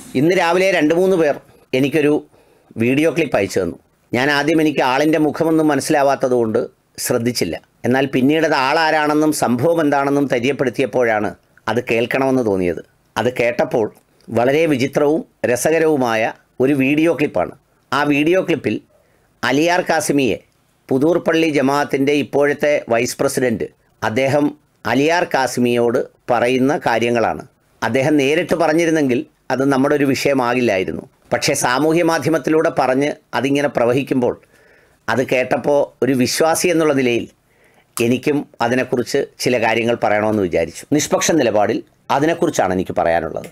ഇന്ന് രാവിലെ രണ്ട് മൂന്ന് പേർ എനിക്കൊരു വീഡിയോ ക്ലിപ്പ് അയച്ചു തന്നു ഞാൻ ആദ്യം എനിക്ക് ആളിൻ്റെ മുഖമൊന്നും മനസ്സിലാവാത്തതുകൊണ്ട് ശ്രദ്ധിച്ചില്ല എന്നാൽ പിന്നീട് അത് ആളാരാണെന്നും സംഭവം എന്താണെന്നും തെര്യപ്പെടുത്തിയപ്പോഴാണ് അത് കേൾക്കണമെന്ന് തോന്നിയത് അത് കേട്ടപ്പോൾ വളരെ വിചിത്രവും രസകരവുമായ ഒരു വീഡിയോ ക്ലിപ്പാണ് ആ വീഡിയോ ക്ലിപ്പിൽ അലിയാർ കാസിമിയെ പുതൂർപ്പള്ളി ജമാഅത്തിൻ്റെ ഇപ്പോഴത്തെ വൈസ് പ്രസിഡൻറ്റ് അദ്ദേഹം അലിയാർ കാസിമിയോട് പറയുന്ന കാര്യങ്ങളാണ് അദ്ദേഹം നേരിട്ട് പറഞ്ഞിരുന്നെങ്കിൽ അത് നമ്മുടെ ഒരു വിഷയമാകില്ലായിരുന്നു പക്ഷേ സാമൂഹ്യ മാധ്യമത്തിലൂടെ പറഞ്ഞ് അതിങ്ങനെ പ്രവഹിക്കുമ്പോൾ അത് കേട്ടപ്പോൾ ഒരു വിശ്വാസി എന്നുള്ള നിലയിൽ എനിക്കും അതിനെക്കുറിച്ച് ചില കാര്യങ്ങൾ പറയണമെന്ന് വിചാരിച്ചു നിഷ്പക്ഷ നിലപാടിൽ അതിനെക്കുറിച്ചാണ് എനിക്ക് പറയാനുള്ളത്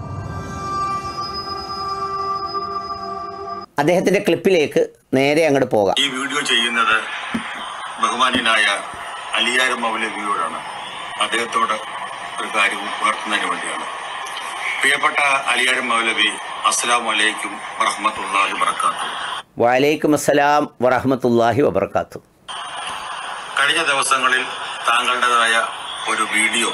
അദ്ദേഹത്തിൻ്റെ ക്ലിപ്പിലേക്ക് നേരെ അങ്ങോട്ട് പോകാം ഈ വീഡിയോ ചെയ്യുന്നത് ബഹുമാന്യനായ അലിയാർ മൗലവിയോടാണ് അദ്ദേഹത്തോട് ഒരു കാര്യം ഉയർത്തുന്നതിന് വേണ്ടിയാണ് പ്രിയപ്പെട്ട അലിയാർ മൗലവി അസ്സലാം വലൈക്കും വറഹമത്തല്ലാഹി വബർക്കാത്തു വലൈക്കും അസ്സലാം വറഹമത്തല്ലാഹി വബർക്കാത്തു കഴിഞ്ഞ ദിവസങ്ങളിൽ താങ്കളുടേതായ ഒരു വീഡിയോ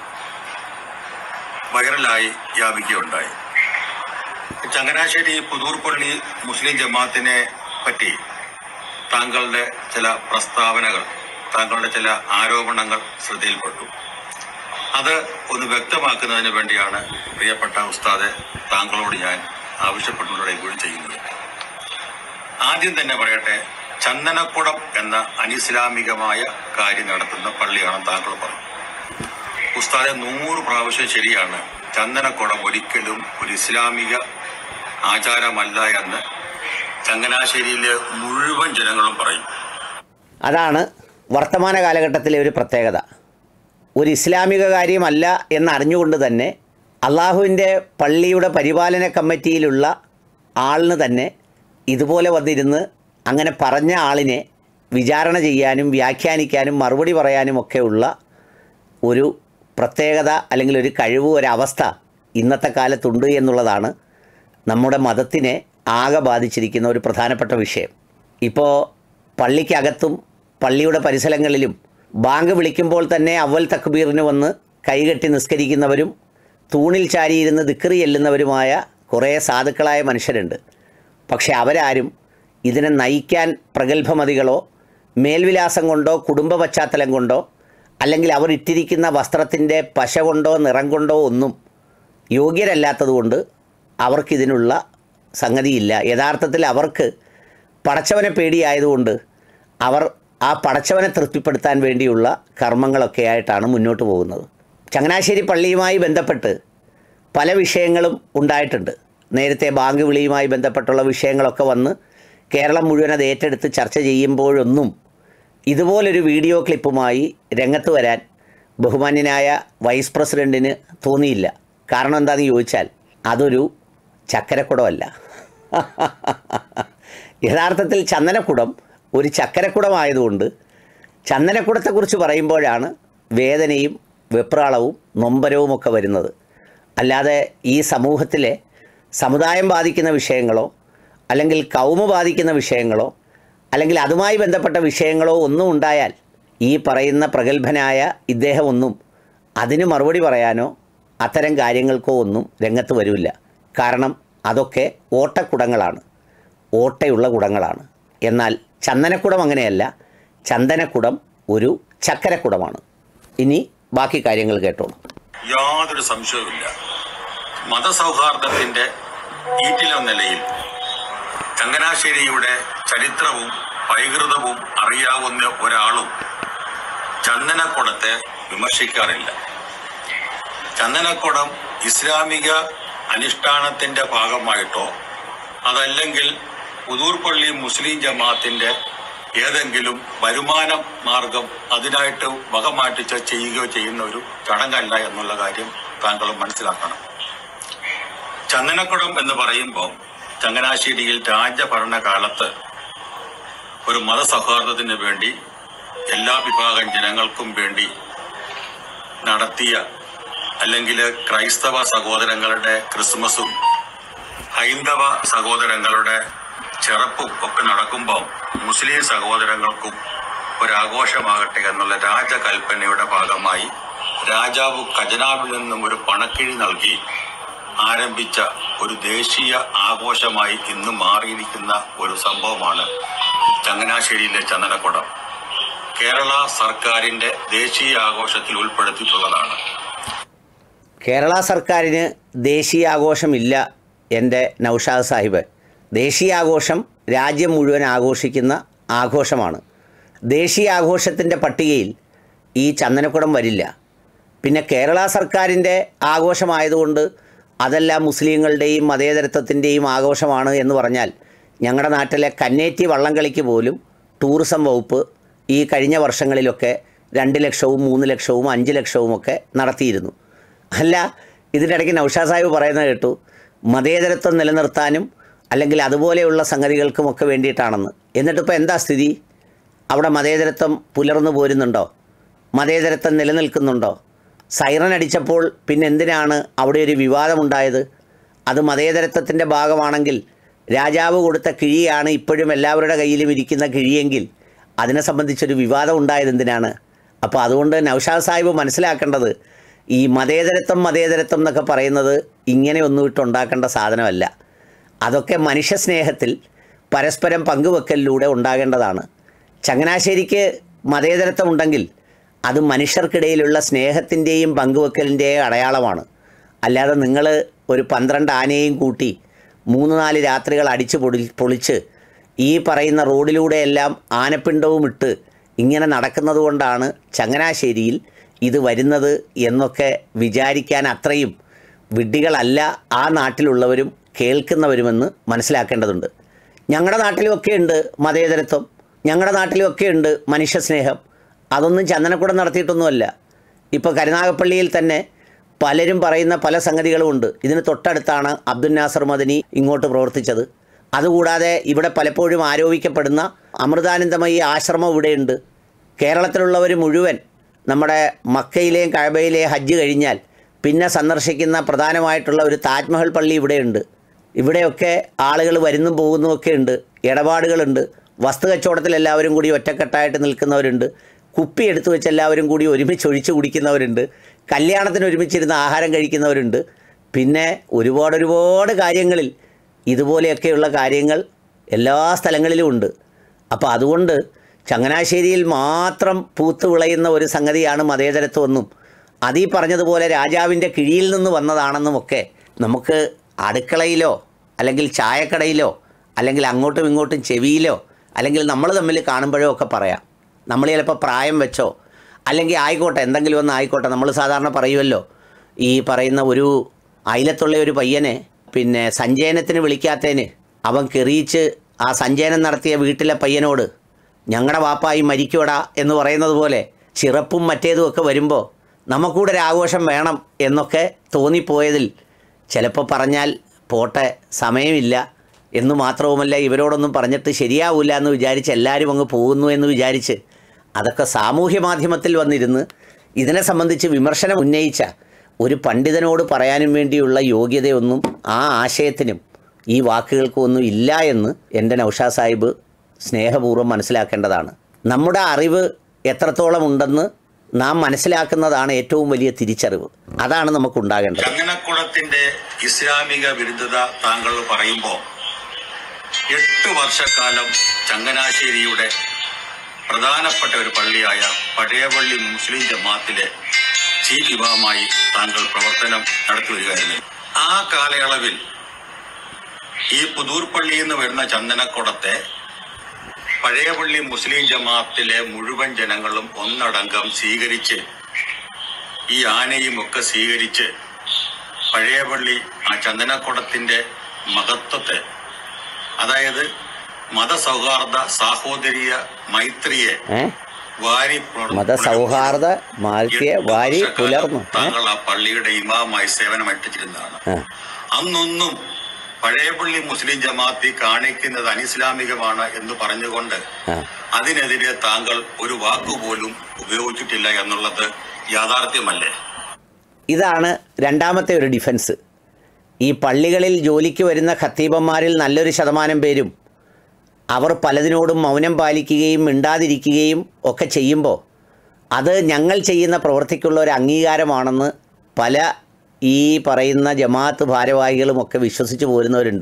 വൈറലായി വ്യാപിക്കുകയുണ്ടായി ചങ്ങനാശ്ശേരി പുതൂർപ്പള്ളി മുസ്ലിം ജമാഅത്തിനെ പറ്റി താങ്കളുടെ ചില പ്രസ്താവനകൾ താങ്കളുടെ ചില ആരോപണങ്ങൾ ശ്രദ്ധയിൽപ്പെട്ടു അത് ഒന്ന് വ്യക്തമാക്കുന്നതിന് വേണ്ടിയാണ് പ്രിയപ്പെട്ട ഉസ്താദെ താങ്കളോട് ഞാൻ ആവശ്യപ്പെട്ടുകൊണ്ടിരിക്കുകയും ചെയ്യുന്നത് ആദ്യം തന്നെ പറയട്ടെ ചന്ദനക്കുടം എന്ന അനിസ്ലാമികമായ കാര്യം നടത്തുന്ന പള്ളിയാണ് താങ്കൾ പറഞ്ഞു ഉസ്താദെ നൂറ് പ്രാവശ്യം ശരിയാണ് ചന്ദനക്കുടം ഒരിക്കലും ഒരു ഇസ്ലാമിക ആചാരമല്ല എന്ന് ചങ്ങനാശ്ശേരിയിലെ മുഴുവൻ ജനങ്ങളും പറയും അതാണ് വർത്തമാന കാലഘട്ടത്തിലെ ഒരു പ്രത്യേകത ഒരു ഇസ്ലാമിക കാര്യമല്ല എന്നറിഞ്ഞുകൊണ്ട് തന്നെ അള്ളാഹുവിൻ്റെ പള്ളിയുടെ പരിപാലന കമ്മിറ്റിയിലുള്ള ആളിന് തന്നെ ഇതുപോലെ വന്നിരുന്ന് അങ്ങനെ പറഞ്ഞ ആളിനെ വിചാരണ ചെയ്യാനും വ്യാഖ്യാനിക്കാനും മറുപടി പറയാനും ഒക്കെയുള്ള ഒരു പ്രത്യേകത അല്ലെങ്കിൽ ഒരു കഴിവ് ഒരവസ്ഥ ഇന്നത്തെ കാലത്തുണ്ട് എന്നുള്ളതാണ് നമ്മുടെ മതത്തിനെ ആകെ ബാധിച്ചിരിക്കുന്ന ഒരു പ്രധാനപ്പെട്ട വിഷയം ഇപ്പോൾ പള്ളിക്കകത്തും പള്ളിയുടെ പരിസരങ്ങളിലും ബാങ്ക് വിളിക്കുമ്പോൾ തന്നെ അവൽ തക്ബീറിന് വന്ന് കൈകെട്ടി നിസ്കരിക്കുന്നവരും തൂണിൽ ചാരിയിരുന്ന് ദിക്കറി ചെല്ലുന്നവരുമായ കുറേ സാധുക്കളായ മനുഷ്യരുണ്ട് പക്ഷെ അവരാരും ഇതിനെ നയിക്കാൻ പ്രഗത്ഭമതികളോ മേൽവിലാസം കൊണ്ടോ കുടുംബ പശ്ചാത്തലം കൊണ്ടോ അല്ലെങ്കിൽ അവർ ഇട്ടിരിക്കുന്ന വസ്ത്രത്തിൻ്റെ പശ കൊണ്ടോ നിറം കൊണ്ടോ ഒന്നും യോഗ്യരല്ലാത്തതുകൊണ്ട് അവർക്കിതിനുള്ള സംഗതിയില്ല യഥാർത്ഥത്തിൽ അവർക്ക് പടച്ചവനെ പേടിയായതുകൊണ്ട് അവർ ആ പടച്ചവനെ തൃപ്തിപ്പെടുത്താൻ വേണ്ടിയുള്ള കർമ്മങ്ങളൊക്കെ ആയിട്ടാണ് മുന്നോട്ട് പോകുന്നത് ചങ്ങനാശ്ശേരി പള്ളിയുമായി ബന്ധപ്പെട്ട് പല വിഷയങ്ങളും ഉണ്ടായിട്ടുണ്ട് നേരത്തെ ബാങ്ക് വിളിയുമായി ബന്ധപ്പെട്ടുള്ള വിഷയങ്ങളൊക്കെ വന്ന് കേരളം മുഴുവൻ അത് ഏറ്റെടുത്ത് ചർച്ച ചെയ്യുമ്പോഴൊന്നും ഇതുപോലൊരു വീഡിയോ ക്ലിപ്പുമായി രംഗത്ത് വരാൻ ബഹുമാന്യനായ വൈസ് പ്രസിഡൻറ്റിന് തോന്നിയില്ല കാരണം എന്താണെന്ന് ചോദിച്ചാൽ അതൊരു ചക്കരക്കുടമല്ല യഥാർത്ഥത്തിൽ ചന്ദനക്കുടം ഒരു ചക്കരക്കുടമായതുകൊണ്ട് ചന്ദനക്കുടത്തെക്കുറിച്ച് പറയുമ്പോഴാണ് വേദനയും വെപ്രാളവും നൊമ്പരവുമൊക്കെ വരുന്നത് അല്ലാതെ ഈ സമൂഹത്തിലെ സമുദായം ബാധിക്കുന്ന വിഷയങ്ങളോ അല്ലെങ്കിൽ കൗമ ബാധിക്കുന്ന വിഷയങ്ങളോ അല്ലെങ്കിൽ അതുമായി ബന്ധപ്പെട്ട വിഷയങ്ങളോ ഒന്നും ഉണ്ടായാൽ ഈ പറയുന്ന പ്രഗത്ഭനായ ഇദ്ദേഹമൊന്നും അതിന് മറുപടി പറയാനോ അത്തരം കാര്യങ്ങൾക്കോ ഒന്നും രംഗത്ത് വരില്ല കാരണം അതൊക്കെ ഓട്ടക്കുടങ്ങളാണ് ഓട്ടയുള്ള കുടങ്ങളാണ് എന്നാൽ ചന്ദനക്കുടം അങ്ങനെയല്ല ചന്ദനക്കുടം ഒരു ചക്കരക്കുടമാണ് ഇനി ബാക്കി കാര്യങ്ങൾ കേട്ടോളൂ യാതൊരു സംശയവുമില്ല മതസൗഹാർദ്ദത്തിന്റെ ഈറ്റിലെന്ന നിലയിൽ ചങ്ങനാശ്ശേരിയുടെ ചരിത്രവും പൈകൃതവും അറിയാവുന്ന ഒരാളും ചന്ദനക്കുടത്തെ വിമർശിക്കാറില്ല ചന്ദനക്കുടം ഇസ്ലാമിക അനുഷ്ഠാനത്തിന്റെ ഭാഗമായിട്ടോ അതല്ലെങ്കിൽ പുതൂർപ്പള്ളി മുസ്ലിം ജമാഅത്തിന്റെ ഏതെങ്കിലും വരുമാന മാർഗം അതിനായിട്ട് വകമാറ്റിച്ച് ചെയ്യുകയോ ചെയ്യുന്ന ഒരു ചടങ്ങല്ല എന്നുള്ള കാര്യം താങ്കൾ മനസ്സിലാക്കണം ചന്ദനക്കുടം എന്ന് പറയുമ്പോൾ ചങ്ങനാശ്ശേരിയിൽ രാജഭരണകാലത്ത് ഒരു മതസൗഹാർദ്ദത്തിന് വേണ്ടി എല്ലാ വിഭാഗം ജനങ്ങൾക്കും വേണ്ടി നടത്തിയ അല്ലെങ്കിൽ ക്രൈസ്തവ സഹോദരങ്ങളുടെ ക്രിസ്മസും ഹൈന്ദവ സഹോദരങ്ങളുടെ ചെറുപ്പും ഒക്കെ നടക്കുമ്പോൾ മുസ്ലിം സഹോദരങ്ങൾക്കും ഒരാഘോഷമാകട്ടെ എന്നുള്ള രാജകൽപ്പനയുടെ ഭാഗമായി രാജാവ് ഖജനാവിൽ നിന്നും ഒരു പണക്കിഴി നൽകി ആരംഭിച്ച ഒരു ദേശീയ ആഘോഷമായി ഇന്ന് മാറിയിരിക്കുന്ന ഒരു സംഭവമാണ് ചങ്ങനാശ്ശേരിയിലെ ചന്ദനക്കുടം കേരള സർക്കാരിന്റെ ദേശീയ ആഘോഷത്തിൽ ഉൾപ്പെടുത്തിയിട്ടുള്ളതാണ് കേരള സർക്കാരിന് ദേശീയാഘോഷമില്ല എൻ്റെ നൗഷാദ് സാഹിബ് ദേശീയാഘോഷം രാജ്യം മുഴുവൻ ആഘോഷിക്കുന്ന ആഘോഷമാണ് ദേശീയാഘോഷത്തിൻ്റെ പട്ടികയിൽ ഈ ചന്ദനക്കുടം വരില്ല പിന്നെ കേരള സർക്കാരിൻ്റെ ആഘോഷമായതുകൊണ്ട് അതെല്ലാം മുസ്ലിങ്ങളുടെയും മതേതരത്വത്തിൻ്റെയും ആഘോഷമാണ് എന്ന് പറഞ്ഞാൽ ഞങ്ങളുടെ നാട്ടിലെ കന്നേറ്റി വള്ളംകളിക്ക് പോലും ടൂറിസം വകുപ്പ് ഈ കഴിഞ്ഞ വർഷങ്ങളിലൊക്കെ രണ്ട് ലക്ഷവും മൂന്ന് ലക്ഷവും അഞ്ച് ലക്ഷവും ഒക്കെ നടത്തിയിരുന്നു അല്ല ഇതിൻ്റെ ഇടയ്ക്ക് നൗഷാദ് സാഹിബ് പറയുന്നത് കേട്ടു മതേതരത്വം നിലനിർത്താനും അല്ലെങ്കിൽ അതുപോലെയുള്ള സംഗതികൾക്കുമൊക്കെ വേണ്ടിയിട്ടാണെന്ന് എന്നിട്ടിപ്പോൾ എന്താ സ്ഥിതി അവിടെ മതേതരത്വം പുലർന്നു പോരുന്നുണ്ടോ മതേതരത്വം നിലനിൽക്കുന്നുണ്ടോ സൈറൻ അടിച്ചപ്പോൾ പിന്നെ എന്തിനാണ് അവിടെ ഒരു വിവാദമുണ്ടായത് അത് മതേതരത്വത്തിൻ്റെ ഭാഗമാണെങ്കിൽ രാജാവ് കൊടുത്ത കിഴിയാണ് ഇപ്പോഴും എല്ലാവരുടെ കയ്യിലും ഇരിക്കുന്ന കിഴിയെങ്കിൽ അതിനെ സംബന്ധിച്ചൊരു വിവാദം ഉണ്ടായത് എന്തിനാണ് അപ്പോൾ അതുകൊണ്ട് നൗഷാദ് സാഹിബ് മനസ്സിലാക്കേണ്ടത് ഈ മതേതരത്വം മതേതരത്വം എന്നൊക്കെ പറയുന്നത് ഇങ്ങനെ ഒന്നും ഇട്ടുണ്ടാക്കേണ്ട സാധനമല്ല അതൊക്കെ മനുഷ്യസ്നേഹത്തിൽ പരസ്പരം പങ്കുവെക്കലിലൂടെ ഉണ്ടാകേണ്ടതാണ് ചങ്ങനാശ്ശേരിക്ക് മതേതരത്വം ഉണ്ടെങ്കിൽ അത് മനുഷ്യർക്കിടയിലുള്ള സ്നേഹത്തിൻ്റെയും പങ്കുവെക്കലിൻ്റെയും അടയാളമാണ് അല്ലാതെ നിങ്ങൾ ഒരു പന്ത്രണ്ട് ആനയും കൂട്ടി മൂന്ന് നാല് രാത്രികൾ അടിച്ച് പൊളി പൊളിച്ച് ഈ പറയുന്ന റോഡിലൂടെയെല്ലാം ആനപ്പിണ്ടവും ഇട്ട് ഇങ്ങനെ നടക്കുന്നത് കൊണ്ടാണ് ചങ്ങനാശ്ശേരിയിൽ ഇത് വരുന്നത് എന്നൊക്കെ വിചാരിക്കാൻ അത്രയും വിഡ്ഢികളല്ല ആ നാട്ടിലുള്ളവരും കേൾക്കുന്നവരുമെന്ന് മനസ്സിലാക്കേണ്ടതുണ്ട് ഞങ്ങളുടെ നാട്ടിലുമൊക്കെ ഉണ്ട് മതേതരത്വം ഞങ്ങളുടെ നാട്ടിലുമൊക്കെ ഉണ്ട് മനുഷ്യസ്നേഹം അതൊന്നും ചന്ദനക്കുടം നടത്തിയിട്ടൊന്നുമല്ല ഇപ്പോൾ കരുനാഗപ്പള്ളിയിൽ തന്നെ പലരും പറയുന്ന പല സംഗതികളുമുണ്ട് ഇതിന് തൊട്ടടുത്താണ് അബ്ദുൽ നാസർ മദനി ഇങ്ങോട്ട് പ്രവർത്തിച്ചത് അതുകൂടാതെ ഇവിടെ പലപ്പോഴും ആരോപിക്കപ്പെടുന്ന അമൃതാനന്ദമയി ആശ്രമം ഇവിടെയുണ്ട് കേരളത്തിലുള്ളവർ മുഴുവൻ നമ്മുടെ മക്കയിലെയും കഴബയിലെയും ഹജ്ജ് കഴിഞ്ഞാൽ പിന്നെ സന്ദർശിക്കുന്ന പ്രധാനമായിട്ടുള്ള ഒരു താജ്മഹൽ പള്ളി ഇവിടെയുണ്ട് ഇവിടെയൊക്കെ ആളുകൾ വരുന്നും പോകുന്നും ഒക്കെ ഉണ്ട് ഇടപാടുകളുണ്ട് വസ്തു കച്ചവടത്തിൽ എല്ലാവരും കൂടി ഒറ്റക്കെട്ടായിട്ട് നിൽക്കുന്നവരുണ്ട് കുപ്പി എടുത്തു വെച്ച് എല്ലാവരും കൂടി ഒരുമിച്ച് ഒഴിച്ച് കുടിക്കുന്നവരുണ്ട് കല്യാണത്തിന് ഒരുമിച്ചിരുന്ന് ആഹാരം കഴിക്കുന്നവരുണ്ട് പിന്നെ ഒരുപാട് ഒരുപാട് കാര്യങ്ങളിൽ ഇതുപോലെയൊക്കെയുള്ള കാര്യങ്ങൾ എല്ലാ സ്ഥലങ്ങളിലും ഉണ്ട് അപ്പോൾ അതുകൊണ്ട് ചങ്ങനാശ്ശേരിയിൽ മാത്രം പൂത്ത് വിളയുന്ന ഒരു സംഗതിയാണ് മതേതരത്വമെന്നും അതീ പറഞ്ഞതുപോലെ രാജാവിൻ്റെ കിഴിയിൽ നിന്ന് വന്നതാണെന്നുമൊക്കെ നമുക്ക് അടുക്കളയിലോ അല്ലെങ്കിൽ ചായക്കടയിലോ അല്ലെങ്കിൽ അങ്ങോട്ടും ഇങ്ങോട്ടും ചെവിയിലോ അല്ലെങ്കിൽ നമ്മൾ തമ്മിൽ കാണുമ്പോഴോ ഒക്കെ പറയാം നമ്മൾ ചിലപ്പോൾ പ്രായം വെച്ചോ അല്ലെങ്കിൽ ആയിക്കോട്ടെ എന്തെങ്കിലും ഒന്ന് ആയിക്കോട്ടെ നമ്മൾ സാധാരണ പറയുമല്ലോ ഈ പറയുന്ന ഒരു അയലത്തുള്ള ഒരു പയ്യനെ പിന്നെ സഞ്ചയനത്തിന് വിളിക്കാത്തതിന് അവൻ കെറിയിച്ച് ആ സഞ്ചയനം നടത്തിയ വീട്ടിലെ പയ്യനോട് ഞങ്ങളുടെ വാപ്പായി മരിക്കൂടാ എന്ന് പറയുന്നത് പോലെ ചിറപ്പും മറ്റേതും ഒക്കെ വരുമ്പോൾ നമുക്കൂടെ ഒരു ആഘോഷം വേണം എന്നൊക്കെ തോന്നിപ്പോയതിൽ ചിലപ്പോൾ പറഞ്ഞാൽ പോട്ടെ സമയമില്ല എന്ന് മാത്രവുമല്ല ഇവരോടൊന്നും പറഞ്ഞിട്ട് ശരിയാവില്ല എന്ന് വിചാരിച്ച് എല്ലാവരും അങ്ങ് പോകുന്നു എന്ന് വിചാരിച്ച് അതൊക്കെ സാമൂഹ്യ മാധ്യമത്തിൽ വന്നിരുന്ന് ഇതിനെ സംബന്ധിച്ച് വിമർശനം ഉന്നയിച്ച ഒരു പണ്ഡിതനോട് പറയാനും വേണ്ടിയുള്ള യോഗ്യതയൊന്നും ആ ആശയത്തിനും ഈ വാക്കുകൾക്കും ഒന്നും ഇല്ല എന്ന് എൻ്റെ നൗഷാ സാഹിബ് സ്നേഹപൂർവ്വം മനസ്സിലാക്കേണ്ടതാണ് നമ്മുടെ അറിവ് എത്രത്തോളം ഉണ്ടെന്ന് നാം മനസ്സിലാക്കുന്നതാണ് ഏറ്റവും വലിയ തിരിച്ചറിവ് അതാണ് നമുക്കുണ്ടാകേണ്ടത് ചങ്ങനക്കുളത്തിന്റെ ഇസ്ലാമിക വിരുദ്ധത താങ്കൾ പറയുമ്പോൾ എട്ട് വർഷക്കാലം ചങ്ങനാശ്ശേരിയുടെ പ്രധാനപ്പെട്ട ഒരു പള്ളിയായ പഴയപള്ളി മുസ്ലിം ജമാത്തിലെ ചീഫ് ഇമാമായി താങ്കൾ പ്രവർത്തനം നടത്തി വരികയായിരുന്നു ആ കാലയളവിൽ ഈ പുതൂർ പള്ളിയിൽ നിന്ന് വരുന്ന ചന്ദനക്കുടത്തെ പഴയപള്ളി മുസ്ലിം ജമാഅത്തിലെ മുഴുവൻ ജനങ്ങളും ഒന്നടങ്കം സ്വീകരിച്ച് ഈ ആനയും ഒക്കെ സ്വീകരിച്ച് പഴയപള്ളി ആ ചന്ദനക്കുടത്തിന്റെ മഹത്വത്തെ അതായത് മതസൗഹാർദ്ദ സാഹോദര്യ മൈത്രിയെ ഏ വാരി പുണർ- മതസൗഹാർദ്ദ മാറ്റിയെ എട്ട് വാരി വർഷക്കാലം പുലർന്നു ഏ താങ്കൾ ആ പള്ളിയുടെ ഇമാമായി സേവനമനുഷ്ഠിച്ചിരുന്നതാണ് ആ. അന്നൊന്നും പഴയപള്ളി മുസ്ലിം ജമാഅത്തി കാണിക്കുന്നത് അനിസ്ലാമികമാണ് എന്ന് പറഞ്ഞുകൊണ്ട് ആ. അതിനെതിരെ താങ്കൾ ഒരു വാക്കുപോലും ഉപയോഗിച്ചിട്ടില്ല എന്നുള്ളത് യാഥാർത്ഥ്യമല്ലേ ഇതാണ് രണ്ടാമത്തെ ഒരു ഡിഫൻസ് ഈ പള്ളികളിൽ ജോലിക്ക് വരുന്ന ഖത്തീബന്മാരിൽ നല്ലൊരു ശതമാനം പേരും അവർ പലതിനോടും മൗനം പാലിക്കുകയും മിണ്ടാതിരിക്കുകയും ഒക്കെ ചെയ്യുമ്പോൾ അത് ഞങ്ങൾ ചെയ്യുന്ന പ്രവൃത്തിക്കുള്ള ഒരു അംഗീകാരമാണെന്ന് പല ഈ പറയുന്ന ജമാഅത്ത് ഭാരവാഹികളുമൊക്കെ വിശ്വസിച്ച് പോരുന്നവരുണ്ട്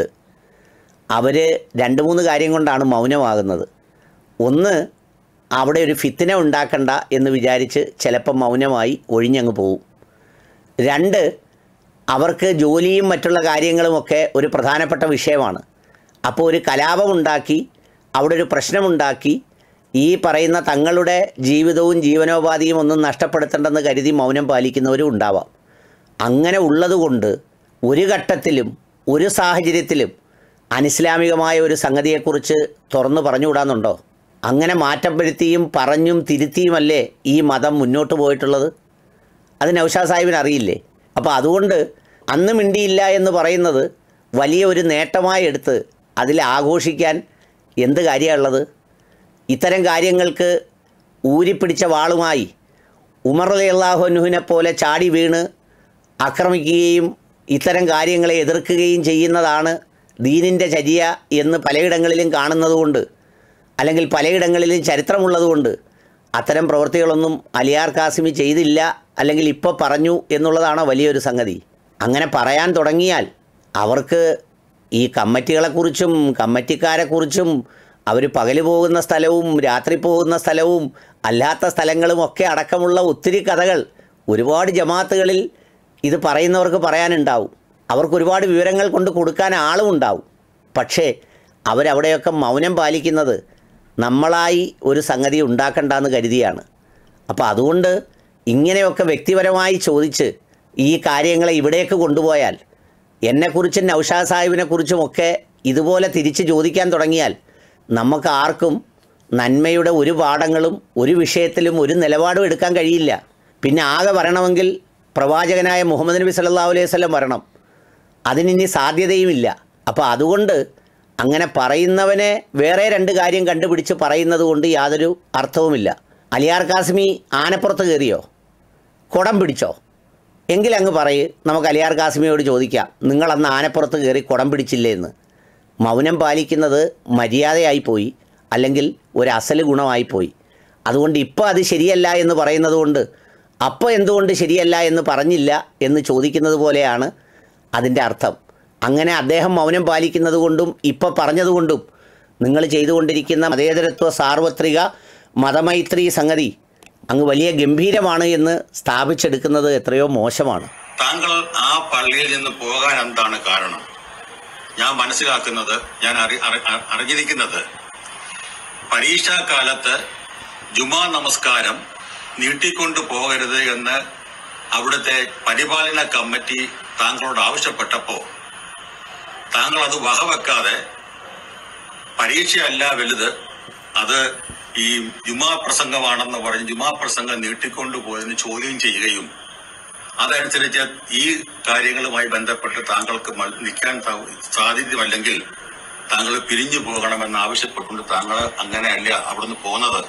അവർ രണ്ട് മൂന്ന് കാര്യം കൊണ്ടാണ് മൗനമാകുന്നത് ഒന്ന് അവിടെ ഒരു ഫിത്തിന ഉണ്ടാക്കണ്ട എന്ന് വിചാരിച്ച് ചിലപ്പം മൗനമായി ഒഴിഞ്ഞങ്ങ് പോവും രണ്ട് അവർക്ക് ജോലിയും മറ്റുള്ള കാര്യങ്ങളുമൊക്കെ ഒരു പ്രധാനപ്പെട്ട വിഷയമാണ് അപ്പോൾ ഒരു കലാപമുണ്ടാക്കി അവിടെ ഒരു പ്രശ്നമുണ്ടാക്കി ഈ പറയുന്ന തങ്ങളുടെ ജീവിതവും ജീവനോപാധിയും ഒന്നും നഷ്ടപ്പെടുത്തേണ്ടെന്ന് കരുതി മൗനം പാലിക്കുന്നവരും ഉണ്ടാവാം അങ്ങനെ ഉള്ളതുകൊണ്ട് ഒരു ഘട്ടത്തിലും ഒരു സാഹചര്യത്തിലും അനിസ്ലാമികമായ ഒരു സംഗതിയെക്കുറിച്ച് തുറന്നു പറഞ്ഞുകൂടാന്നുണ്ടോ അങ്ങനെ മാറ്റം വരുത്തിയും പറഞ്ഞും തിരുത്തിയുമല്ലേ ഈ മതം മുന്നോട്ട് പോയിട്ടുള്ളത് അത് നൗഷാ സാഹിബിന് അറിയില്ലേ അപ്പോൾ അതുകൊണ്ട് അന്ന് മിണ്ടിയില്ല എന്ന് പറയുന്നത് വലിയ ഒരു നേട്ടമായി എടുത്ത് അതിൽ ആഘോഷിക്കാൻ എന്ത് കാര്യമുള്ളത് ഇത്തരം കാര്യങ്ങൾക്ക് ഊരിപ്പിടിച്ച വാളുമായി ഉമർ അള്ളാഹുനുവിനെ പോലെ ചാടി വീണ് ആക്രമിക്കുകയും ഇത്തരം കാര്യങ്ങളെ എതിർക്കുകയും ചെയ്യുന്നതാണ് ദീനിൻ്റെ ചര്യ എന്ന് പലയിടങ്ങളിലും കാണുന്നതുകൊണ്ട് അല്ലെങ്കിൽ പലയിടങ്ങളിലും ചരിത്രമുള്ളതുകൊണ്ട് അത്തരം പ്രവൃത്തികളൊന്നും അലിയാർ കാസിമി ചെയ്തില്ല അല്ലെങ്കിൽ ഇപ്പോൾ പറഞ്ഞു എന്നുള്ളതാണ് വലിയൊരു സംഗതി അങ്ങനെ പറയാൻ തുടങ്ങിയാൽ അവർക്ക് ഈ കമ്മിറ്റികളെക്കുറിച്ചും കമ്മിറ്റിക്കാരെക്കുറിച്ചും അവർ പകൽ പോകുന്ന സ്ഥലവും രാത്രി പോകുന്ന സ്ഥലവും അല്ലാത്ത സ്ഥലങ്ങളും ഒക്കെ അടക്കമുള്ള ഒത്തിരി കഥകൾ ഒരുപാട് ജമാഅത്തുകളിൽ ഇത് പറയുന്നവർക്ക് പറയാനുണ്ടാവും അവർക്ക് ഒരുപാട് വിവരങ്ങൾ കൊണ്ട് കൊടുക്കാൻ ആളും ഉണ്ടാവും പക്ഷേ അവരവിടെയൊക്കെ മൗനം പാലിക്കുന്നത് നമ്മളായി ഒരു സംഗതി ഉണ്ടാക്കണ്ടെന്ന് കരുതിയാണ് അപ്പോൾ അതുകൊണ്ട് ഇങ്ങനെയൊക്കെ വ്യക്തിപരമായി ചോദിച്ച് ഈ കാര്യങ്ങളെ ഇവിടേക്ക് കൊണ്ടുപോയാൽ എന്നെക്കുറിച്ചും നൗഷാദ് സാഹിബിനെക്കുറിച്ചുമൊക്കെ ഇതുപോലെ തിരിച്ച് ചോദിക്കാൻ തുടങ്ങിയാൽ നമുക്ക് ആർക്കും നന്മയുടെ ഒരു പാഠങ്ങളും ഒരു വിഷയത്തിലും ഒരു നിലപാടും എടുക്കാൻ കഴിയില്ല പിന്നെ ആകെ വരണമെങ്കിൽ പ്രവാചകനായ മുഹമ്മദ് നബി സല്ലല്ലാഹു അലൈഹി വസല്ലം വരണം അതിനിനി സാധ്യതയുമില്ല അപ്പോൾ അതുകൊണ്ട് അങ്ങനെ പറയുന്നവനെ വേറെ രണ്ട് കാര്യം കണ്ടുപിടിച്ച് പറയുന്നത് കൊണ്ട് യാതൊരു അർത്ഥവുമില്ല അലിയാർ കാസ്മി ആനപ്പുറത്ത് കയറിയോ കുടം പിടിച്ചോ എങ്കിൽ അങ്ങ് പറയ് നമുക്ക് അലിയാർ കാസ്മിയോട് ചോദിക്കാം നിങ്ങൾ അന്ന് ആനപ്പുറത്ത് കയറി കുടം പിടിച്ചില്ലേ എന്ന് മൗനം പാലിക്കുന്നത് മര്യാദയായിപ്പോയി അല്ലെങ്കിൽ ഒരു അസല് ഗുണമായിപ്പോയി അതുകൊണ്ട് ഇപ്പോൾ അത് ശരിയല്ല എന്ന് പറയുന്നത് കൊണ്ട് അപ്പോൾ എന്തുകൊണ്ട് ശരിയല്ല എന്ന് പറഞ്ഞില്ല എന്ന് ചോദിക്കുന്നത് പോലെയാണ് അതിൻ്റെ അർത്ഥം അങ്ങനെ അദ്ദേഹം മൗനം പാലിക്കുന്നത് കൊണ്ടും ഇപ്പോൾ പറഞ്ഞതുകൊണ്ടും നിങ്ങൾ ചെയ്തുകൊണ്ടിരിക്കുന്ന മതേതരത്വ സാർവത്രിക മതമൈത്രി സംഗതി അങ്ങ് വലിയ ഗംഭീരമാണ് എന്ന് സ്ഥാപിച്ചെടുക്കുന്നത് എത്രയോ മോശമാണ് താങ്കൾ ആ പള്ളിയിൽ നിന്ന് പോകാൻ എന്താണ് കാരണം ഞാൻ മനസ്സിലാക്കുന്നത് ഞാൻ അറി അറി- അ- അറിഞ്ഞിരിക്കുന്നത് പരീക്ഷാ കാലത്ത് ജുമാ നമസ്കാരം നീട്ടിക്കൊണ്ടു പോകരുത് എന്ന് അവിടുത്തെ പരിപാലന കമ്മിറ്റി താങ്കളോട് ആവശ്യപ്പെട്ടപ്പോ താങ്കൾ അത് വകവെക്കാതെ പരീക്ഷയല്ല വലുത് അത് ഈ ജുമാ പ്രസംഗമാണെന്ന് പറഞ്ഞ് ജുമാ പ്രസംഗം നീട്ടിക്കൊണ്ടു പോയതിന് ചോദ്യം ചെയ്യുകയും അതനുസരിച്ച് ഈ കാര്യങ്ങളുമായി ബന്ധപ്പെട്ട് താങ്കൾക്ക് മ- നിൽക്കാൻ ത- സാധ്യതയല്ലെങ്കിൽ താങ്കൾ പിരിഞ്ഞു പോകണമെന്ന് ആവശ്യപ്പെട്ടുകൊണ്ട് താങ്കൾ അങ്ങനെയല്ല അവിടുന്ന് പോകുന്നത്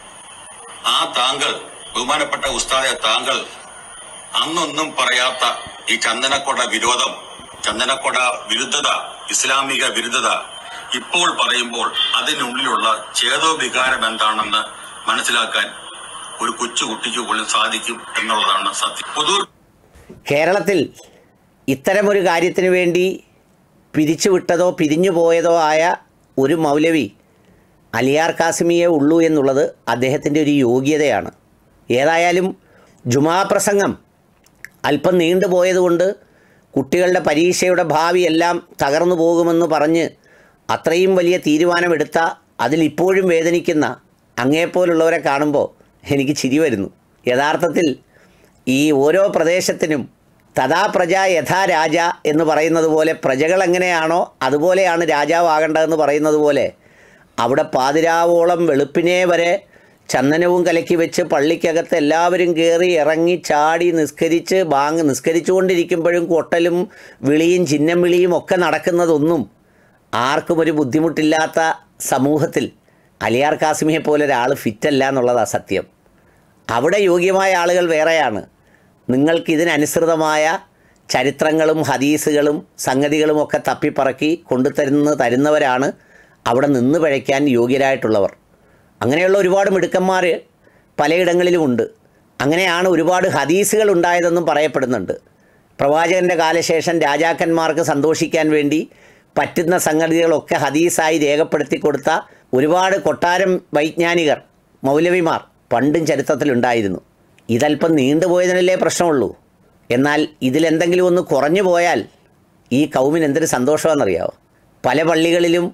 ആ താങ്കൾ ബഹുമാനപ്പെട്ട ഉസ്താദെ താങ്കൾ അന്നൊന്നും പറയാത്ത ഈ ചന്ദനക്കൊട വിരോധം ചന്ദനക്കൊട വിരുദ്ധത ഇസ്ലാമിക വിരുദ്ധത ഇപ്പോൾ പറയുമ്പോൾ അതിനുള്ളിലുള്ള ചേതോ വികാരം എന്താണെന്ന് മനസ്സിലാക്കാൻ ഒരു കൊച്ചു കുട്ടിക്ക് പോലും സാധിക്കും എന്നുള്ളതാണ് സത്യം പൊതു കേരളത്തിൽ ഇത്തരമൊരു കാര്യത്തിന് വേണ്ടി പിരിച്ചുവിട്ടതോ പിരിഞ്ഞു പോയതോ ആയ ഒരു മൗലവി അലിയാർ കാസിമിയെ ഉള്ളൂ എന്നുള്ളത് അദ്ദേഹത്തിൻ്റെ ഒരു യോഗ്യതയാണ് ഏതായാലും ജുമാ പ്രസംഗം അല്പം നീണ്ടുപോയതുകൊണ്ട് കുട്ടികളുടെ പരീക്ഷയുടെ ഭാവി എല്ലാം തകർന്നു പോകുമെന്ന് പറഞ്ഞ് അത്രയും വലിയ തീരുമാനമെടുത്ത അതിലിപ്പോഴും വേദനിക്കുന്ന അങ്ങേപ്പോലുള്ളവരെ കാണുമ്പോൾ എനിക്ക് ചിരി വരുന്നു യഥാർത്ഥത്തിൽ ഈ ഓരോ പ്രദേശത്തിനും തഥാ പ്രജ യഥാ രാജ എന്ന് പറയുന്നത് പോലെ പ്രജകൾ എങ്ങനെയാണോ അതുപോലെയാണ് രാജാവാകേണ്ടതെന്ന് പറയുന്നത് പോലെ അവിടെ പാതിരാവോളം വെളുപ്പിനെ വരെ ചന്ദനവും കലക്കി വെച്ച് പള്ളിക്കകത്ത് എല്ലാവരും കയറി ഇറങ്ങി ചാടി നിസ്കരിച്ച് ബാങ്ക് നിസ്കരിച്ചുകൊണ്ടിരിക്കുമ്പോഴും കൊട്ടലും വിളിയും ചിഹ്നം വിളിയും ഒക്കെ നടക്കുന്നതൊന്നും ആർക്കും ഒരു ബുദ്ധിമുട്ടില്ലാത്ത സമൂഹത്തിൽ അലിയാർ കാസിമിയെ പോലെ ഒരാൾ ഫിറ്റല്ല എന്നുള്ളതാണ് സത്യം അവിടെ യോഗ്യമായ ആളുകൾ വേറെയാണ് നിങ്ങൾക്ക് ഇതിനനുസൃതമായ ചരിത്രങ്ങളും ഹദീസുകളും സംഗതികളും ഒക്കെ തപ്പിപ്പറക്കി കൊണ്ടുതരുന്ന തരുന്നവരാണ് അവിടെ നിന്ന് പിഴയ്ക്കാൻ യോഗ്യരായിട്ടുള്ളവർ അങ്ങനെയുള്ള ഒരുപാട് മിടുക്കന്മാർ പലയിടങ്ങളിലുമുണ്ട് അങ്ങനെയാണ് ഒരുപാട് ഹദീസുകൾ ഉണ്ടായതെന്നും പറയപ്പെടുന്നുണ്ട് പ്രവാചകൻ്റെ കാലശേഷം രാജാക്കന്മാർക്ക് സന്തോഷിക്കാൻ വേണ്ടി പറ്റുന്ന സംഗതികളൊക്കെ ഹദീസായി രേഖപ്പെടുത്തി കൊടുത്ത ഒരുപാട് കൊട്ടാരം വൈജ്ഞാനികർ മൗലവിമാർ പണ്ടും ചരിത്രത്തിലുണ്ടായിരുന്നു ഇതല്പം നീണ്ടുപോയതിനല്ലേ പ്രശ്നമുള്ളൂ എന്നാൽ ഇതിലെന്തെങ്കിലും ഒന്ന് കുറഞ്ഞു പോയാൽ ഈ കൗമിന് എന്തൊരു സന്തോഷമാണെന്നറിയാമോ പല പള്ളികളിലും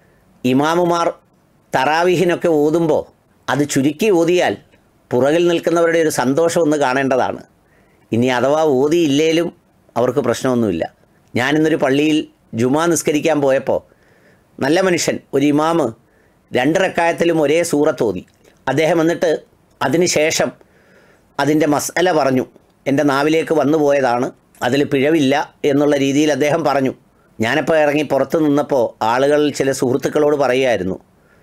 ഇമാമുമാർ തറാവിഹിനൊക്കെ ഓതുമ്പോൾ അത് ചുരുക്കി ഓതിയാൽ പുറകിൽ നിൽക്കുന്നവരുടെ ഒരു സന്തോഷം ഒന്ന് കാണേണ്ടതാണ് ഇനി അഥവാ ഓതിയില്ലേലും അവർക്ക് പ്രശ്നമൊന്നുമില്ല ഞാനിന്നൊരു പള്ളിയിൽ ജുമാ നിസ്കരിക്കാൻ പോയപ്പോൾ നല്ല മനുഷ്യൻ ഒരു ഇമാമ് രണ്ട് റക്കായത്തിലും ഒരേ സൂറത്ത് ഓതി അദ്ദേഹം എന്നിട്ട് അതിന് ശേഷം അതിൻ്റെ മസാല പറഞ്ഞു എൻ്റെ നാവിലേക്ക് വന്നു പോയതാണ് അതിൽ പിഴവില്ല എന്നുള്ള രീതിയിൽ അദ്ദേഹം പറഞ്ഞു ഞാനപ്പോൾ ഇറങ്ങി പുറത്ത് നിന്നപ്പോൾ ആളുകൾ ചില സുഹൃത്തുക്കളോട് പറയുമായിരുന്നു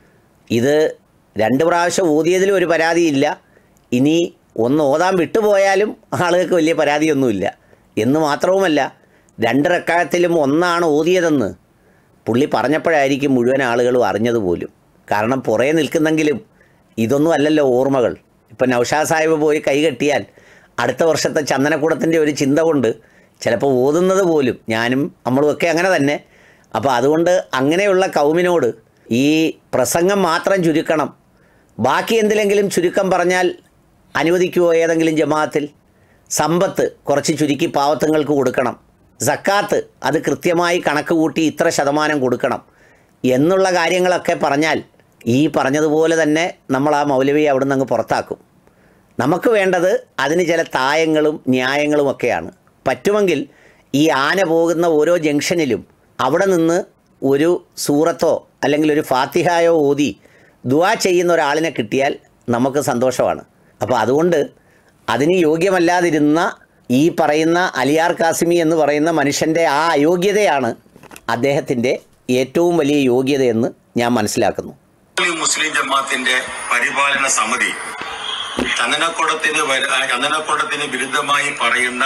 ഇത് രണ്ട് പ്രാവശ്യം ഊതിയതിലും ഒരു പരാതിയില്ല ഇനി ഒന്ന് ഓതാൻ വിട്ടുപോയാലും ആളുകൾക്ക് വലിയ പരാതിയൊന്നുമില്ല എന്ന് മാത്രവുമല്ല രണ്ട് റക്കായത്തിലും ഒന്നാണ് ഓതിയതെന്ന് പുള്ളി പറഞ്ഞപ്പോഴായിരിക്കും മുഴുവൻ ആളുകളും അറിഞ്ഞത് പോലും കാരണം പുറേ നിൽക്കുന്നെങ്കിലും ഇതൊന്നും അല്ലല്ലോ ഓർമ്മകൾ ഇപ്പം നൗഷാദ് സാഹിബ് പോയി കൈകെട്ടിയാൽ അടുത്ത വർഷത്തെ ചന്ദനക്കൂടത്തിൻ്റെ ഒരു ചിന്ത കൊണ്ട് ചിലപ്പോൾ ഓതുന്നത് പോലും ഞാനും നമ്മളുമൊക്കെ അങ്ങനെ തന്നെ അപ്പോൾ അതുകൊണ്ട് അങ്ങനെയുള്ള കൗമിനോട് ഈ പ്രസംഗം മാത്രം ചുരുക്കണം ബാക്കി എന്തിലെങ്കിലും ചുരുക്കം പറഞ്ഞാൽ അനുവദിക്കുമോ ഏതെങ്കിലും ജമാഅത്തിൽ സമ്പത്ത് കുറച്ച് ചുരുക്കി പാവത്തങ്ങൾക്ക് കൊടുക്കണം സക്കാത്ത് അത് കൃത്യമായി കണക്ക് കൂട്ടി ഇത്ര ശതമാനം കൊടുക്കണം എന്നുള്ള കാര്യങ്ങളൊക്കെ പറഞ്ഞാൽ ഈ പറഞ്ഞതുപോലെ തന്നെ നമ്മൾ ആ മൗലവിയെ അവിടെ നിന്ന് അങ്ങ് പുറത്താക്കും നമുക്ക് വേണ്ടത് അതിന് ചില തായങ്ങളും ന്യായങ്ങളും ഒക്കെയാണ് പറ്റുമെങ്കിൽ ഈ ആന പോകുന്ന ഓരോ ജംഗ്ഷനിലും അവിടെ നിന്ന് ഒരു സൂറത്തോ അല്ലെങ്കിൽ ഒരു ഫാത്തിഹായോ ഓതി ദുവാ ചെയ്യുന്ന ഒരാളിനെ കിട്ടിയാൽ നമുക്ക് സന്തോഷമാണ് അപ്പോൾ അതുകൊണ്ട് അതിന് യോഗ്യമല്ലാതിരുന്ന ഈ പറയുന്ന അലിയാർ കാസിമി എന്ന് പറയുന്ന മനുഷ്യൻ്റെ ആ അയോഗ്യതയാണ് അദ്ദേഹത്തിൻ്റെ ഏറ്റവും വലിയ യോഗ്യതയെന്ന് ഞാൻ മനസ്സിലാക്കുന്നു ഈ മുസ്ലിം ജമാഅത്തിന്റെ പരിപാലന സമിതി ചന്ദനക്കുടത്തിന് വര- ആ ചന്ദനക്കുടത്തിന് വിരുദ്ധമായി പറയുന്ന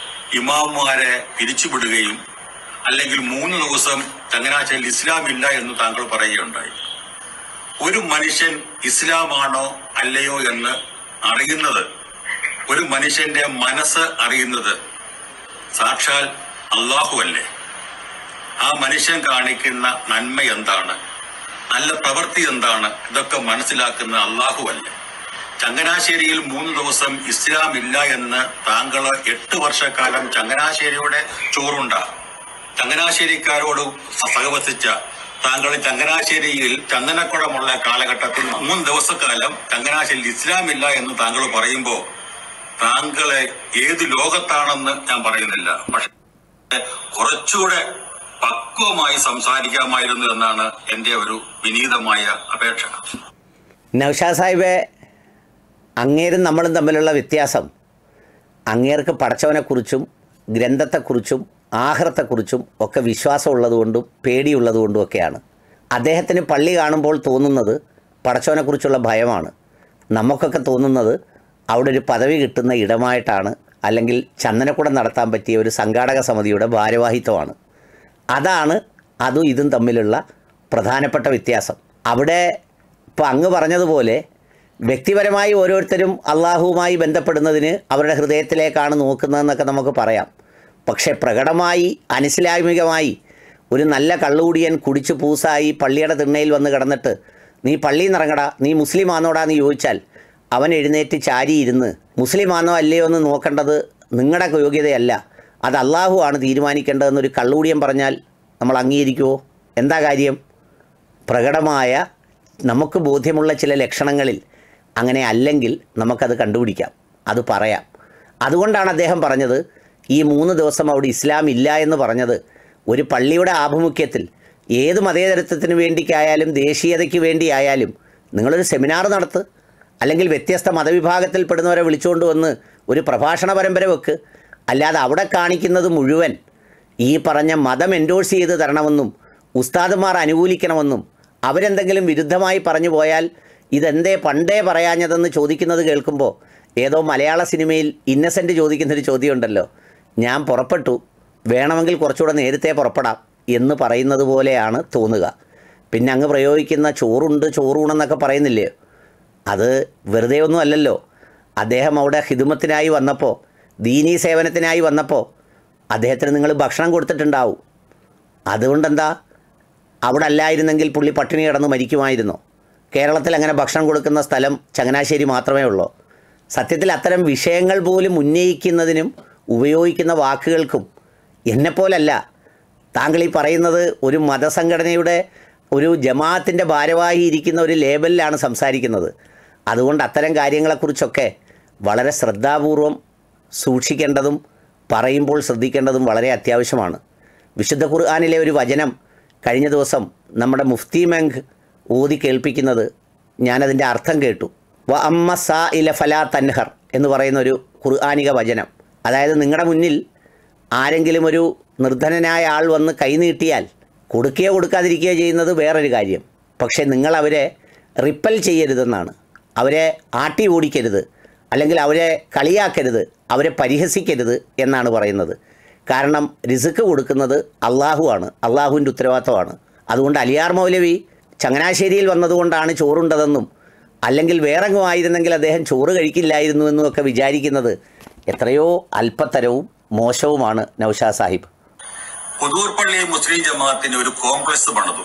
ഇമാമുമാരെ പിരിച്ചുവിടുകയും അല്ലെങ്കിൽ മൂന്ന് ദിവസം ചങ്ങനാശ്ശേരിയിൽ ഇസ്ലാം ഇല്ല എന്ന് താങ്കൾ പറയുകയുണ്ടായി ഒരു മനുഷ്യൻ ഇസ്ലാമാണോ അല്ലയോ എന്ന് അറിയുന്നത് ഒരു മനുഷ്യന്റെ മനസ്സ് അറിയുന്നത് സാക്ഷാൽ അള്ളാഹു അല്ലേ ആ മനുഷ്യൻ കാണിക്കുന്ന നന്മ എന്താണ് നല്ല പ്രവൃത്തി എന്താണ് ഇതൊക്കെ മനസ്സിലാക്കുന്ന അള്ളാഹു അല്ലേ ചങ്ങനാശ്ശേരിയിൽ മൂന്ന് ദിവസം ഇസ്ലാം ഇല്ല എന്ന് താങ്കൾ എട്ട് വർഷക്കാലം ചങ്ങനാശ്ശേരിയുടെ ചോറുണ്ട ചങ്ങനാശ്ശേരിക്കാരോട് സഹവസിച്ച താങ്കൾ ചങ്ങനാശ്ശേരിയിൽ ചന്ദനക്കുടമുള്ള കാലഘട്ടത്തിൽ മൂന്ന് ദിവസക്കാലം ചങ്ങനാശ്ശേരിയിൽ ഇസ്ലാം ഇല്ല എന്ന് താങ്കൾ പറയുമ്പോൾ താങ്കളെ ഏത് ലോകത്താണെന്ന് ഞാൻ പറയുന്നില്ല പക്ഷെ കുറച്ചുകൂടെ പക്വമായി സംസാരിക്കാമായിരുന്നു എന്നാണ് എന്റെ ഒരു വിനീതമായ അപേക്ഷ നൗഷാദ് സാഹിബെ അങ്ങേരും നമ്മളും തമ്മിലുള്ള വ്യത്യാസം അങ്ങേർക്ക് പടച്ചവനെക്കുറിച്ചും ഗ്രന്ഥത്തെക്കുറിച്ചും ആഹ്റത്തെക്കുറിച്ചും ഒക്കെ വിശ്വാസമുള്ളതുകൊണ്ടും പേടിയുള്ളതുകൊണ്ടും ഒക്കെയാണ് അദ്ദേഹത്തിന് പള്ളി കാണുമ്പോൾ തോന്നുന്നത് പടച്ചവനെക്കുറിച്ചുള്ള ഭയമാണ് നമുക്കൊക്കെ തോന്നുന്നത് അവിടെ ഒരു പദവി കിട്ടുന്ന ഇടമായിട്ടാണ് അല്ലെങ്കിൽ ചന്ദനക്കുടം നടത്താൻ പറ്റിയ ഒരു സംഘാടക സമിതിയുടെ ഭാരവാഹിത്വമാണ് അതാണ് അതും ഇതും തമ്മിലുള്ള പ്രധാനപ്പെട്ട വ്യത്യാസം അവിടെ ഇപ്പോൾ അങ്ങ് പറഞ്ഞതുപോലെ വ്യക്തിപരമായി ഓരോരുത്തരും അള്ളാഹുവുമായി ബന്ധപ്പെടുന്നതിന് അവരുടെ ഹൃദയത്തിലേക്കാണ് നോക്കുന്നതെന്നൊക്കെ നമുക്ക് പറയാം പക്ഷേ പ്രകടമായി അനിസ്ലാമികമായി ഒരു നല്ല കള്ളുകൂടിയൻ കുടിച്ചു പൂസായി പള്ളിയുടെ തിണ്ണയിൽ വന്ന് കിടന്നിട്ട് നീ പള്ളിയിൽ നിന്ന് ഇറങ്ങടാ നീ മുസ്ലിം ആണോടാ എന്ന് ചോദിച്ചാൽ അവൻ എഴുന്നേറ്റ് ചാരിയിരുന്ന് മുസ്ലിം ആണോ അല്ലയോ എന്ന് നോക്കേണ്ടത് നിങ്ങളുടെ യോഗ്യതയല്ല അത് അള്ളാഹു ആണ് തീരുമാനിക്കേണ്ടതെന്നൊരു കള്ളുകൂടിയൻ പറഞ്ഞാൽ നമ്മൾ അംഗീകരിക്കുമോ എന്താ കാര്യം പ്രകടമായ നമുക്ക് ബോധ്യമുള്ള ചില ലക്ഷണങ്ങളിൽ അങ്ങനെ അല്ലെങ്കിൽ നമുക്കത് കണ്ടുപിടിക്കാം അത് പറയാം അതുകൊണ്ടാണ് അദ്ദേഹം പറഞ്ഞത് ഈ മൂന്ന് ദിവസം അവിടെ ഇസ്ലാം ഇല്ല എന്ന് പറഞ്ഞത് ഒരു പള്ളിയുടെ ആഭിമുഖ്യത്തിൽ ഏത് മതേതരത്വത്തിന് വേണ്ടിക്കായാലും ദേശീയതയ്ക്ക് വേണ്ടിയായാലും നിങ്ങളൊരു സെമിനാർ നടത്ത് അല്ലെങ്കിൽ വ്യത്യസ്ത മതവിഭാഗത്തിൽപ്പെടുന്നവരെ വിളിച്ചുകൊണ്ട് വന്ന് ഒരു പ്രഭാഷണ പരമ്പര വെക്ക് അല്ലാതെ അവിടെ കാണിക്കുന്നത് മുഴുവൻ ഈ പറഞ്ഞ മതം എൻഡോഴ്സ് ചെയ്ത് തരണമെന്നും ഉസ്താദുമാർ അനുകൂലിക്കണമെന്നും അവരെന്തെങ്കിലും വിരുദ്ധമായി പറഞ്ഞു പോയാൽ ഇതെന്തേ പണ്ടേ പറയാഞ്ഞതെന്ന് ചോദിക്കുന്നത് കേൾക്കുമ്പോൾ ഏതോ മലയാള സിനിമയിൽ ഇന്നസെൻ്റ് ചോദിക്കുന്നൊരു ചോദ്യമുണ്ടല്ലോ ഞാൻ പുറപ്പെട്ടു വേണമെങ്കിൽ കുറച്ചുകൂടെ നേരത്തെ പുറപ്പെടാം എന്ന് പറയുന്നത് പോലെയാണ് തോന്നുക പിന്നെ അങ്ങ് പ്രയോഗിക്കുന്ന ചോറുണ്ട് ചോറൂണെന്നൊക്കെ പറയുന്നില്ലേ അത് വെറുതെ ഒന്നും അല്ലല്ലോ അദ്ദേഹം അവിടെ ഹിദുമത്തിനായി വന്നപ്പോൾ ദീനീ സേവനത്തിനായി വന്നപ്പോൾ അദ്ദേഹത്തിന് നിങ്ങൾ ഭക്ഷണം കൊടുത്തിട്ടുണ്ടാവും അതുകൊണ്ടെന്താ അവിടെ അല്ലായിരുന്നെങ്കിൽ പുള്ളി പട്ടിണി കിടന്ന് മരിക്കുമായിരുന്നോ കേരളത്തിൽ അങ്ങനെ ഭക്ഷണം കൊടുക്കുന്ന സ്ഥലം ചങ്ങനാശ്ശേരി മാത്രമേ ഉള്ളൂ സത്യത്തിൽ അത്തരം വിഷയങ്ങൾ പോലും ഉന്നയിക്കുന്നതിനും ഉപയോഗിക്കുന്ന വാക്കുകൾക്കും എന്നെപ്പോലല്ല താങ്കൾ ഈ പറയുന്നത് ഒരു മതസംഘടനയുടെ ഒരു ജമാഅത്തിൻ്റെ ഭാരവാഹി ഇരിക്കുന്ന ഒരു ലേബലിലാണ് സംസാരിക്കുന്നത് അതുകൊണ്ട് അത്തരം കാര്യങ്ങളെക്കുറിച്ചൊക്കെ വളരെ ശ്രദ്ധാപൂർവം സൂക്ഷിക്കേണ്ടതും പറയുമ്പോൾ ശ്രദ്ധിക്കേണ്ടതും വളരെ അത്യാവശ്യമാണ് വിശുദ്ധ ഖുർആാനിലെ ഒരു വചനം കഴിഞ്ഞ ദിവസം നമ്മുടെ മുഫ്തി മെങ്ക് ഓതി കേൾപ്പിക്കുന്നത് ഞാനതിൻ്റെ അർത്ഥം കേട്ടു വ അമ്മ സാ ഇല ഫലാ തൻഹർ എന്ന് പറയുന്ന ഒരു ഖുർആാനിക വചനം അതായത് നിങ്ങളുടെ മുന്നിൽ ആരെങ്കിലും ഒരു നിർധനനായ ആൾ വന്ന് കൈനീട്ടിയാൽ കൊടുക്കുകയോ കൊടുക്കാതിരിക്കുകയോ ചെയ്യുന്നത് വേറൊരു കാര്യം പക്ഷേ നിങ്ങൾ അവരെ റിപ്പൽ ചെയ്യരുതെന്നാണ് അവരെ ആട്ടി ഓടിക്കരുത് അല്ലെങ്കിൽ അവരെ കളിയാക്കരുത് അവരെ പരിഹസിക്കരുത് എന്നാണ് പറയുന്നത് കാരണം റിസുക്ക് കൊടുക്കുന്നത് അള്ളാഹുവാണ് അള്ളാഹുവിൻ്റെ ഉത്തരവാദിത്തമാണ് അതുകൊണ്ട് അലിയാർ മൗലവി ചങ്ങനാശ്ശേരിയിൽ വന്നതുകൊണ്ടാണ് ചോറുണ്ടതെന്നും അല്ലെങ്കിൽ വേറെങ്ങും ആയിരുന്നെങ്കിൽ അദ്ദേഹം ചോറ് കഴിക്കില്ലായിരുന്നു എന്നും ഒക്കെ വിചാരിക്കുന്നത് എത്രയോ അല്പത്തരവും മോശവുമാണ് നൗഷാദ് സാഹിബ് പുതൂർ പള്ളി മുസ്ലിം ജമാഅത്തിന് ഒരു കോംപ്ലക്സ് പണിതു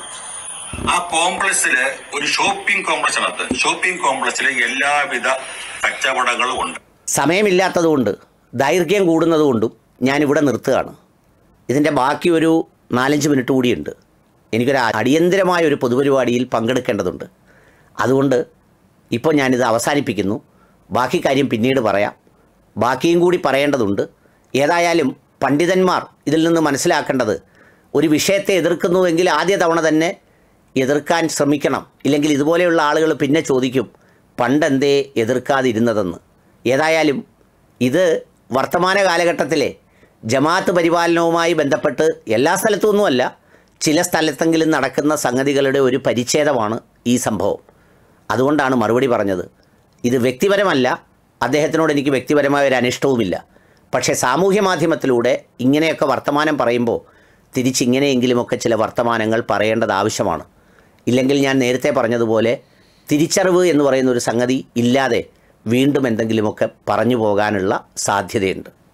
ആ കോംപ്ലക്സില് ഒരു ഷോപ്പിംഗ് കോംപ്ലക്സ് ആണ് അത് ഷോപ്പിംഗ് കോംപ്ലക്സിൽ എല്ലാവിധ കച്ചവടങ്ങളും ഉണ്ട് സമയമില്ലാത്തതുകൊണ്ട് ദൈർഘ്യം കൂടുന്നതുകൊണ്ടും ഞാനിവിടെ നിർത്തുകയാണ് ഇതിൻ്റെ ബാക്കി ഒരു നാലഞ്ച് മിനിറ്റ് കൂടിയുണ്ട് എനിക്കൊരു അടിയന്തരമായ ഒരു പൊതുപരിപാടിയിൽ പങ്കെടുക്കേണ്ടതുണ്ട് അതുകൊണ്ട് ഇപ്പോൾ ഞാനിത് അവസാനിപ്പിക്കുന്നു ബാക്കി കാര്യം പിന്നീട് പറയാം ബാക്കിയും കൂടി പറയേണ്ടതുണ്ട് ഏതായാലും പണ്ഡിതന്മാർ ഇതിൽ നിന്ന് മനസ്സിലാക്കേണ്ടത് ഒരു വിഷയത്തെ എതിർക്കുന്നുവെങ്കിൽ ആദ്യ തവണ തന്നെ എതിർക്കാൻ ശ്രമിക്കണം ഇല്ലെങ്കിൽ ഇതുപോലെയുള്ള ആളുകൾ പിന്നെ ചോദിക്കും പണ്ടെന്തേ എതിർക്കാതിരുന്നതെന്ന് ഏതായാലും ഇത് വർത്തമാന കാലഘട്ടത്തിലെ ജമാഅത്ത് പരിപാലനവുമായി ബന്ധപ്പെട്ട് എല്ലാ സ്ഥലത്തുമൊന്നുമല്ല ചില സ്ഥലത്തെങ്കിലും നടക്കുന്ന സംഗതികളുടെ ഒരു പരിച്ഛേദമാണ് ഈ സംഭവം അതുകൊണ്ടാണ് മറുപടി പറഞ്ഞത് ഇത് വ്യക്തിപരമല്ല അദ്ദേഹത്തിനോട് എനിക്ക് വ്യക്തിപരമായ ഒരു അനിഷ്ടവുമില്ല പക്ഷേ സാമൂഹ്യ മാധ്യമത്തിലൂടെ ഇങ്ങനെയൊക്കെ വർത്തമാനം പറയുമ്പോൾ തിരിച്ചിങ്ങനെയെങ്കിലുമൊക്കെ ചില വർത്തമാനങ്ങൾ പറയേണ്ടത് ആവശ്യമാണ് ഇല്ലെങ്കിൽ ഞാൻ നേരത്തെ പറഞ്ഞതുപോലെ തിരിച്ചറിവ് എന്ന് പറയുന്ന ഒരു സംഗതി ഇല്ലാതെ വീണ്ടും എന്തെങ്കിലുമൊക്കെ പറഞ്ഞു പോകാനുള്ള സാധ്യതയുണ്ട്